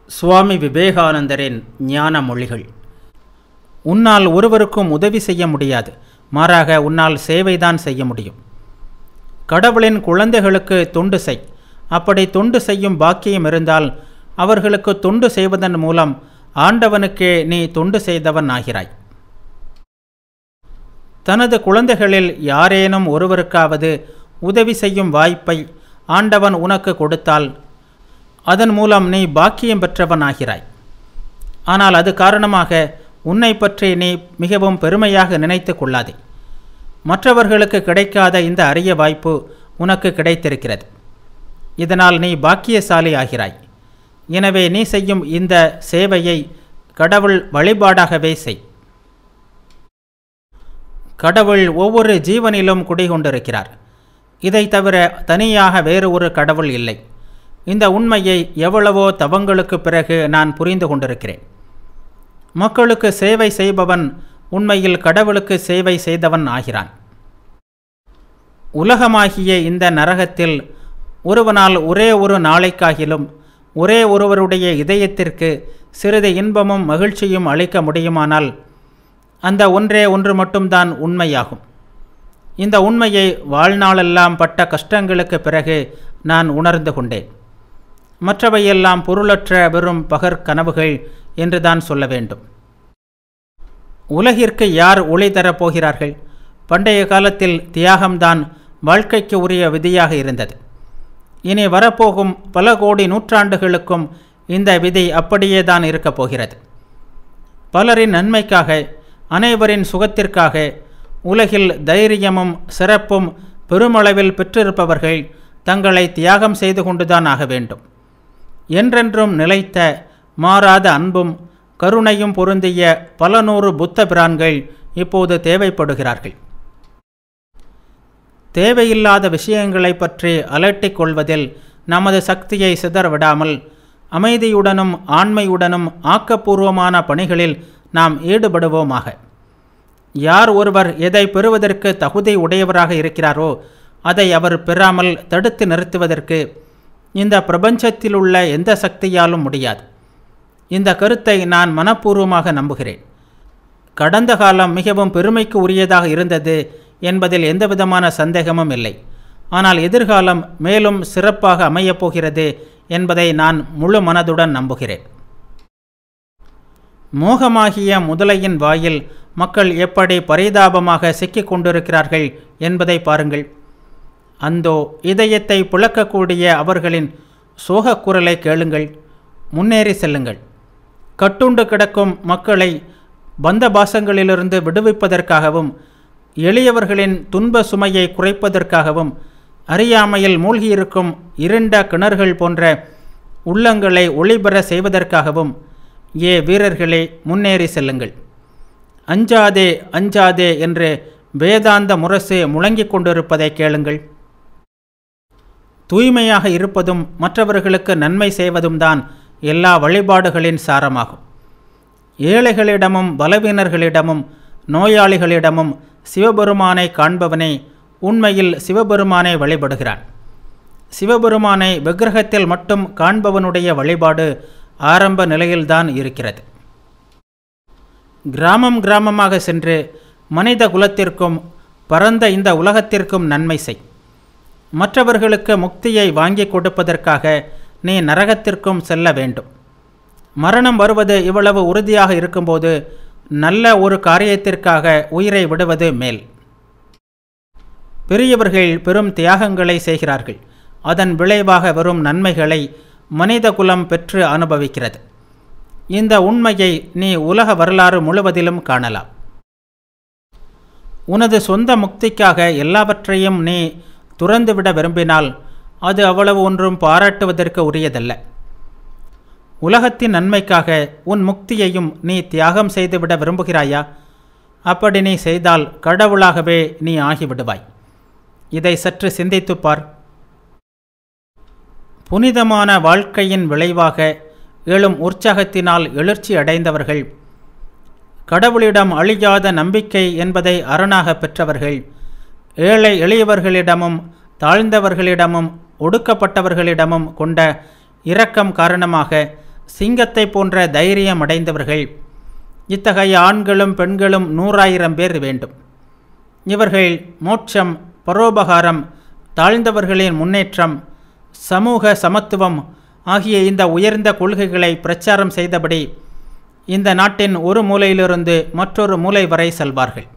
சுவாமி விவேகானந்தரின் ஞான மொழிகள் உன்னால் ஒருவருக்கும் உதவி செய்ய முடியாது மாறாக உன்னால் சேவைதான் செய்ய முடியும் கடவுளின் குழந்தைகளுக்கு தொண்டு செய் அப்படி தொண்டு செய்யும் பாக்கியம் இருந்தால் அவர்களுக்கு தொண்டு செய்வதன் மூலம் ஆண்டவனுக்கே நீ தொண்டு செய்தவன் ஆகிறாய் தனது குழந்தைகளில் யாரேனும் ஒருவருக்காவது உதவி செய்யும் வாய்ப்பை ஆண்டவன் உனக்கு கொடுத்தால் அதன் மூலம் நீ பாக்கியம் பெற்றவன் ஆகிறாய் ஆனால் அது காரணமாக உன்னை பற்றி நீ மிகவும் பெருமையாக நினைத்து கொள்ளாதே மற்றவர்களுக்கு கிடைக்காத இந்த அரிய வாய்ப்பு உனக்கு கிடைத்திருக்கிறது இதனால் நீ பாக்கியசாலி ஆகிறாய் எனவே நீ செய்யும் இந்த சேவையை கடவுள் வழிபாடாகவே செய் கடவுள் ஒவ்வொரு ஜீவனிலும் குடிகொண்டிருக்கிறார் இதை தவிர தனியாக வேறு ஒரு கடவுள் இல்லை இந்த உண்மையை எவ்வளவோ தவங்களுக்கு பிறகு நான் புரிந்து கொண்டிருக்கிறேன் மக்களுக்கு சேவை செய்பவன் உண்மையில் கடவுளுக்கு சேவை செய்தவன் ஆகிறான் உலகமாகிய இந்த நரகத்தில் ஒருவனால் ஒரே ஒரு நாளைக்காகிலும் ஒரே ஒருவருடைய இதயத்திற்கு சிறிது இன்பமும் மகிழ்ச்சியும் அளிக்க முடியுமானால் அந்த ஒன்றே ஒன்று மட்டும்தான் உண்மையாகும் இந்த உண்மையை வாழ்நாளெல்லாம் பட்ட கஷ்டங்களுக்கு பிறகு நான் உணர்ந்து கொண்டேன் மற்றவையெல்லாம் பொருளற்ற வெறும் பகற்கனவுகள் என்று தான் சொல்ல வேண்டும் உலகிற்கு யார் ஒளி தரப்போகிறார்கள் பண்டைய காலத்தில் தியாகம்தான் வாழ்க்கைக்கு உரிய விதியாக இருந்தது இனி வரப்போகும் பல கோடி நூற்றாண்டுகளுக்கும் இந்த விதி அப்படியே தான் இருக்கப் போகிறது பலரின் நன்மைக்காக அனைவரின் சுகத்திற்காக உலகில் தைரியமும் சிறப்பும் பெருமளவில் பெற்றிருப்பவர்கள் தங்களை தியாகம் செய்து கொண்டுதான் ஆக வேண்டும் என்றென்றும் நிலைத்த மாறாத அன்பும் கருணையும் பொருந்திய பல நூறு புத்த பிரான்கள் இப்போது தேவைப்படுகிறார்கள் தேவையில்லாத விஷயங்களை பற்றி அலட்டிக் கொள்வதில் நமது சக்தியை சிதறவிடாமல் அமைதியுடனும் ஆண்மையுடனும் ஆக்கப்பூர்வமான பணிகளில் நாம் ஈடுபடுவோமாக யார் ஒருவர் எதை பெறுவதற்கு தகுதி உடையவராக இருக்கிறாரோ அதை அவர் பெறாமல் தடுத்து நிறுத்துவதற்கு இந்த பிரபஞ்சத்தில் உள்ள எந்த சக்தியாலும் முடியாது இந்த கருத்தை நான் மனப்பூர்வமாக நம்புகிறேன் கடந்த காலம் மிகவும் பெருமைக்கு உரியதாக இருந்தது என்பதில் எந்தவிதமான சந்தேகமும் இல்லை ஆனால் எதிர்காலம் மேலும் சிறப்பாக அமையப் போகிறது என்பதை நான் முழு மனதுடன் நம்புகிறேன் மோகமாகிய முதலையின் வாயில் மக்கள் எப்படி பரிதாபமாக சிக்கிக் கொண்டிருக்கிறார்கள் என்பதை பாருங்கள் அந்தோ இதயத்தை புழக்கக்கூடிய அவர்களின் சோகக் குரலை கேளுங்கள் முன்னேறி செல்லுங்கள் கட்டுண்டு கிடக்கும் மக்களை பந்த பாசங்களிலிருந்து விடுவிப்பதற்காகவும் எளியவர்களின் துன்ப சுமையை குறைப்பதற்காகவும் அறியாமையில் மூழ்கியிருக்கும் இருண்ட கிணறுகள் போன்ற உள்ளங்களை ஒளிபெற செய்வதற்காகவும் ஏ வீரர்களே முன்னேறி செல்லுங்கள் அஞ்சாதே அஞ்சாதே என்று வேதாந்த முரசு முழங்கிக் கொண்டிருப்பதை கேளுங்கள் தூய்மையாக இருப்பதும் மற்றவர்களுக்கு நன்மை செய்வதும் தான் எல்லா வழிபாடுகளின் சாரமாகும் ஏழைகளிடமும் பலவீனர்களிடமும் நோயாளிகளிடமும் சிவபெருமானை காண்பவனே உண்மையில் சிவபெருமானை வழிபடுகிறான் சிவபெருமானை விக்கிரகத்தில் மட்டும் காண்பவனுடைய வழிபாடு ஆரம்ப நிலையில்தான் இருக்கிறது கிராமம் கிராமமாக சென்று மனித குலத்திற்கும் பரந்த இந்த உலகத்திற்கும் நன்மை செய் மற்றவர்களுக்கு முக்தியை வாங்கி கொடுப்பதற்காக நீ நரகத்திற்கும் செல்ல வேண்டும் மரணம் வருவது இவ்வளவு உறுதியாக இருக்கும்போது நல்ல ஒரு காரியத்திற்காக உயிரை விடுவது மேல் பெரியவர்கள் பெரும் தியாகங்களை செய்கிறார்கள் அதன் விளைவாக வரும் நன்மைகளை மனித குலம் பெற்று அனுபவிக்கிறது இந்த உண்மையை நீ உலக வரலாறு முழுவதிலும் காணலாம் உனது சொந்த முக்திக்காக எல்லாவற்றையும் நீ துறந்துவிட விரும்பினால் அது அவ்வளவு ஒன்றும் பாராட்டுவதற்கு உரியதல்ல உலகத்தின் நன்மைக்காக உன் முக்தியையும் நீ தியாகம் செய்துவிட விரும்புகிறாயா அப்படி நீ செய்தால் கடவுளாகவே நீ ஆகிவிடுவாய் இதை சற்று சிந்தித்துப் பார் புனிதமான வாழ்க்கையின் விளைவாக எழும் உற்சாகத்தினால் எழுச்சி அடைந்தவர்கள் கடவுளிடம் அழியாத நம்பிக்கை என்பதை அரணாக பெற்றவர்கள் ஏழை எளியவர்களிடமும் தாழ்ந்தவர்களிடமும் ஒடுக்கப்பட்டவர்களிடமும் கொண்ட இரக்கம் காரணமாக சிங்கத்தை போன்ற தைரியம் அடைந்தவர்கள் இத்தகைய ஆண்களும் பெண்களும் நூறாயிரம் பேர் வேண்டும் இவர்கள் மோட்சம் பரோபகாரம் தாழ்ந்தவர்களின் முன்னேற்றம் சமூக சமத்துவம் ஆகிய இந்த உயர்ந்த கொள்கைகளை பிரச்சாரம் செய்தபடி இந்த நாட்டின் ஒரு மூலையிலிருந்து மற்றொரு மூலை வரை செல்வார்கள்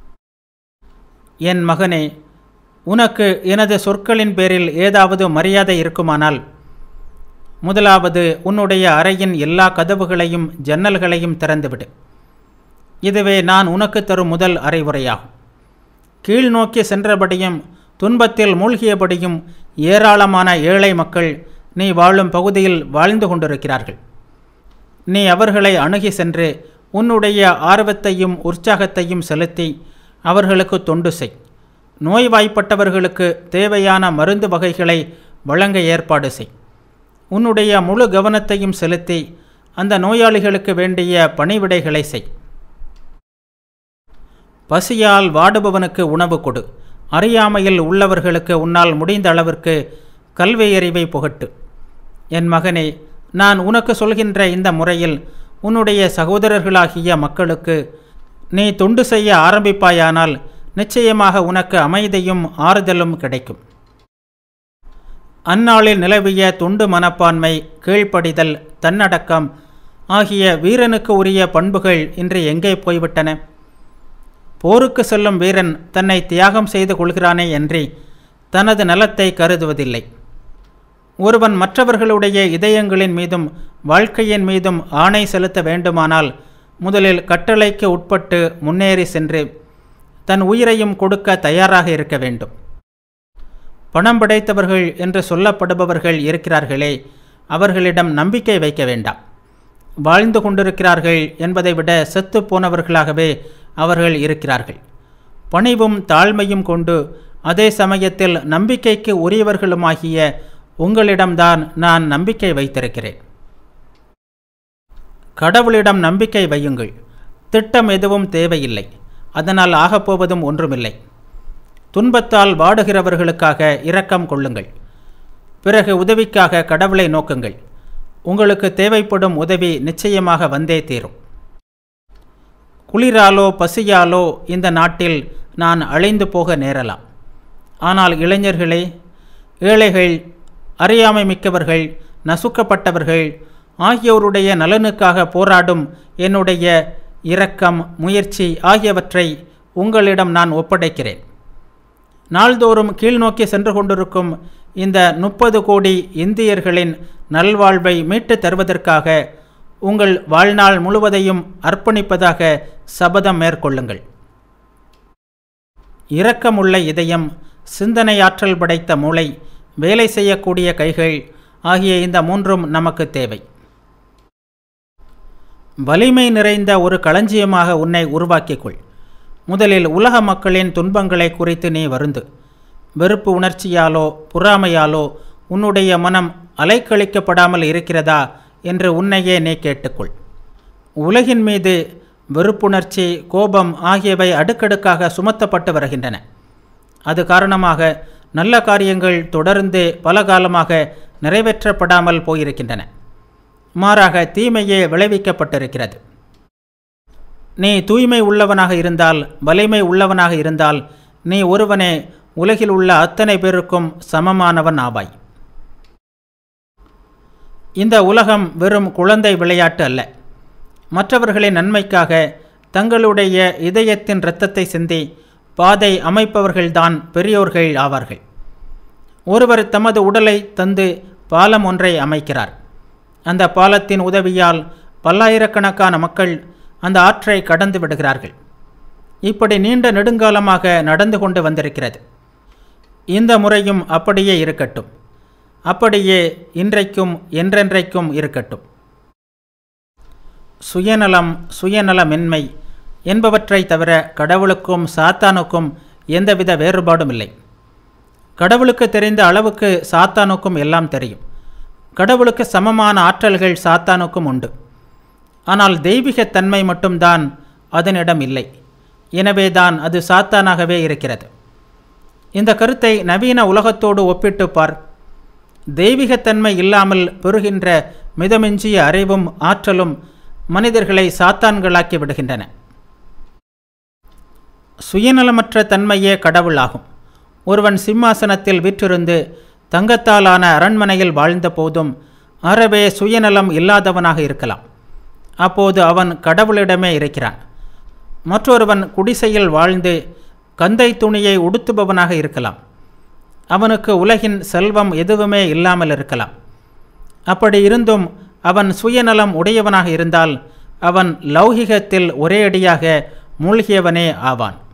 என் மகனே உனக்கு எனது சொற்களின் பேரில் ஏதாவது மரியாதை இருக்குமானால் முதலாவது உன்னுடைய அறையின் எல்லா கதவுகளையும் ஜன்னல்களையும் திறந்துவிடு இதுவே நான் உனக்கு தரும் முதல் அறிவுரையாகும் கீழ் நோக்கி சென்றபடியும் துன்பத்தில் மூழ்கியபடியும் ஏராளமான ஏழை மக்கள் நீ வாழும் பகுதியில் வாழ்ந்து கொண்டிருக்கிறார்கள் நீ அவர்களை அணுகி சென்று உன்னுடைய ஆர்வத்தையும் உற்சாகத்தையும் செலுத்தி அவர்களுக்கு தொண்டு செய் நோய்வாய்ப்பட்டவர்களுக்கு தேவையான மருந்து வகைகளை வழங்க ஏற்பாடு செய் உன்னுடைய முழு கவனத்தையும் செலுத்தி அந்த நோயாளிகளுக்கு வேண்டிய பணிவிடைகளை செய் பசியால் வாடுபவனுக்கு உணவு கொடு அறியாமையில் உள்ளவர்களுக்கு உன்னால் முடிந்த அளவிற்கு கல்வி அறிவை புகட்டு என் மகனே நான் உனக்கு சொல்கின்ற இந்த முறையில் உன்னுடைய சகோதரர்களாகிய மக்களுக்கு நீ தொண்டு செய்ய ஆரம்பிப்பாயானால் நிச்சயமாக உனக்கு அமைதியும் ஆறுதலும் கிடைக்கும் அந்நாளில் நிலவிய தொண்டு மனப்பான்மை கீழ்ப்படிதல் தன்னடக்கம் ஆகிய வீரனுக்கு உரிய பண்புகள் இன்று எங்கே போய்விட்டன போருக்கு செல்லும் வீரன் தன்னை தியாகம் செய்து கொள்கிறானே அன்றி தனது நலத்தை கருதுவதில்லை ஒருவன் மற்றவர்களுடைய இதயங்களின் மீதும் வாழ்க்கையின் மீதும் ஆணை செலுத்த வேண்டுமானால் முதலில் கட்டளைக்கு உட்பட்டு முன்னேறி சென்று தன் உயிரையும் கொடுக்க தயாராக இருக்க வேண்டும் பணம் படைத்தவர்கள் என்று சொல்லப்படுபவர்கள் இருக்கிறார்களே அவர்களிடம் நம்பிக்கை வைக்க வேண்டாம் வாழ்ந்து கொண்டிருக்கிறார்கள் என்பதை விட செத்து போனவர்களாகவே அவர்கள் இருக்கிறார்கள் பணிவும் தாழ்மையும் கொண்டு அதே சமயத்தில் நம்பிக்கைக்கு உரியவர்களுமாகிய உங்களிடம்தான் நான் நம்பிக்கை வைத்திருக்கிறேன் கடவுளிடம் நம்பிக்கை வையுங்கள் திட்டம் எதுவும் தேவையில்லை அதனால் ஆகப்போவதும் ஒன்றுமில்லை துன்பத்தால் வாடுகிறவர்களுக்காக இரக்கம் கொள்ளுங்கள் பிறகு உதவிக்காக கடவுளை நோக்குங்கள் உங்களுக்கு தேவைப்படும் உதவி நிச்சயமாக வந்தே தீரும் குளிராலோ பசியாலோ இந்த நாட்டில் நான் அழைந்து போக நேரலாம் ஆனால் இளைஞர்களே ஏழைகள் அறியாமை மிக்கவர்கள் நசுக்கப்பட்டவர்கள் ஆகியோருடைய நலனுக்காக போராடும் என்னுடைய இரக்கம் முயற்சி ஆகியவற்றை உங்களிடம் நான் ஒப்படைக்கிறேன் நாள்தோறும் கீழ்நோக்கி சென்று கொண்டிருக்கும் இந்த முப்பது கோடி இந்தியர்களின் நல்வாழ்வை மீட்டுத் தருவதற்காக உங்கள் வாழ்நாள் முழுவதையும் அர்ப்பணிப்பதாக சபதம் மேற்கொள்ளுங்கள் இரக்கமுள்ள இதயம் சிந்தனையாற்றல் படைத்த மூளை வேலை செய்யக்கூடிய கைகள் ஆகிய இந்த மூன்றும் நமக்கு தேவை வலிமை நிறைந்த ஒரு களஞ்சியமாக உன்னை உருவாக்கிக்கொள் முதலில் உலக மக்களின் துன்பங்களை குறித்து நீ வருந்து வெறுப்பு உணர்ச்சியாலோ பொறாமையாலோ உன்னுடைய மனம் அலைக்கழிக்கப்படாமல் இருக்கிறதா என்று உன்னையே நீ கேட்டுக்கொள் உலகின் மீது வெறுப்புணர்ச்சி கோபம் ஆகியவை அடுக்கடுக்காக சுமத்தப்பட்டு வருகின்றன அது காரணமாக நல்ல காரியங்கள் தொடர்ந்து பல காலமாக நிறைவேற்றப்படாமல் போயிருக்கின்றன மாறாக தீமையே விளைவிக்கப்பட்டிருக்கிறது நீ தூய்மை உள்ளவனாக இருந்தால் வலிமை உள்ளவனாக இருந்தால் நீ ஒருவனே உலகில் உள்ள அத்தனை பேருக்கும் சமமானவன் ஆவாய் இந்த உலகம் வெறும் குழந்தை விளையாட்டு அல்ல மற்றவர்களின் நன்மைக்காக தங்களுடைய இதயத்தின் இரத்தத்தை சிந்தி பாதை அமைப்பவர்கள்தான் பெரியோர்கள் ஆவார்கள் ஒருவர் தமது உடலை தந்து பாலம் ஒன்றை அமைக்கிறார் அந்த பாலத்தின் உதவியால் பல்லாயிரக்கணக்கான மக்கள் அந்த ஆற்றை கடந்து விடுகிறார்கள் இப்படி நீண்ட நெடுங்காலமாக நடந்து கொண்டு வந்திருக்கிறது இந்த முறையும் அப்படியே இருக்கட்டும் அப்படியே இன்றைக்கும் என்றென்றைக்கும் இருக்கட்டும் சுயநலம் சுயநலமின்மை என்பவற்றை தவிர கடவுளுக்கும் சாத்தானுக்கும் எந்தவித வேறுபாடும் இல்லை கடவுளுக்கு தெரிந்த அளவுக்கு சாத்தானுக்கும் எல்லாம் தெரியும் கடவுளுக்கு சமமான ஆற்றல்கள் சாத்தானுக்கும் உண்டு ஆனால் தெய்வீகத்தன்மை மட்டும்தான் அதனிடம் இல்லை எனவேதான் அது சாத்தானாகவே இருக்கிறது இந்த கருத்தை நவீன உலகத்தோடு ஒப்பிட்டு பார் தெய்வீகத்தன்மை இல்லாமல் பெறுகின்ற மிதமிஞ்சிய அறிவும் ஆற்றலும் மனிதர்களை சாத்தான்களாக்கி விடுகின்றன சுயநலமற்ற தன்மையே கடவுளாகும் ஒருவன் சிம்மாசனத்தில் விற்றிருந்து தங்கத்தாலான அரண்மனையில் வாழ்ந்த போதும் அறவே சுயநலம் இல்லாதவனாக இருக்கலாம் அப்போது அவன் கடவுளிடமே இருக்கிறான் மற்றொருவன் குடிசையில் வாழ்ந்து கந்தை துணியை உடுத்துபவனாக இருக்கலாம் அவனுக்கு உலகின் செல்வம் எதுவுமே இல்லாமல் இருக்கலாம் அப்படி இருந்தும் அவன் சுயநலம் உடையவனாக இருந்தால் அவன் லௌகிகத்தில் ஒரேயடியாக மூழ்கியவனே ஆவான்